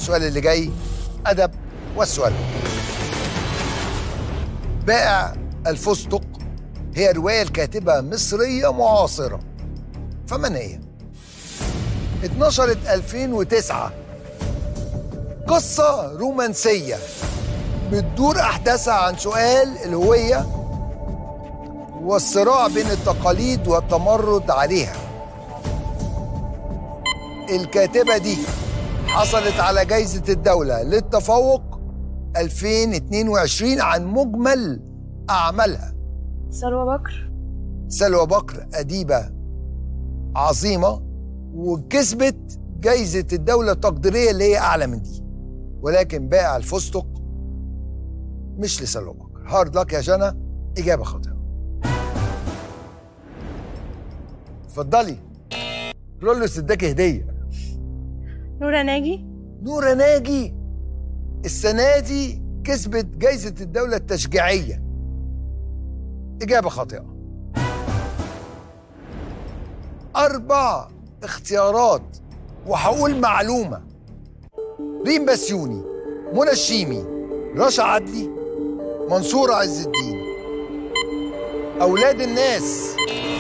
السؤال اللي جاي أدب والسؤال بائع الفستق هي رواية الكاتبة مصرية معاصرة فمن هي؟ اتنشرت 2009 قصة رومانسية بتدور أحداثها عن سؤال الهوية والصراع بين التقاليد والتمرد عليها الكاتبة دي حصلت على جايزة الدولة للتفوق 2022 عن مجمل أعمالها سلوى بكر سلوى بكر أديبة عظيمة وكسبت جايزة الدولة التقديرية اللي هي أعلى من دي ولكن بائع الفستق مش لسلوى بكر هارد لك يا جنى إجابة خاطئة اتفضلي رولوس اداكي هدية نورة ناجي نورة ناجي السنة دي كسبت جايزة الدولة التشجيعية إجابة خاطئة أربع اختيارات وهقول معلومة ريم بسيوني منى الشيمي رشا عدلي منصور عز الدين أولاد الناس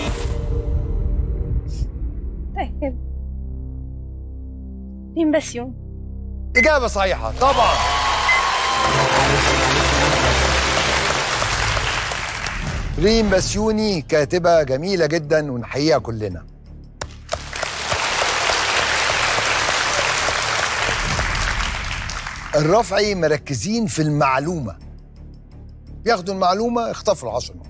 طيب ريم بسيون إجابة صحيحة طبعا ريم بسيوني كاتبة جميلة جدا ونحييها كلنا الرفعي مركزين في المعلومة ياخدوا المعلومة اخطفوا العشر نقط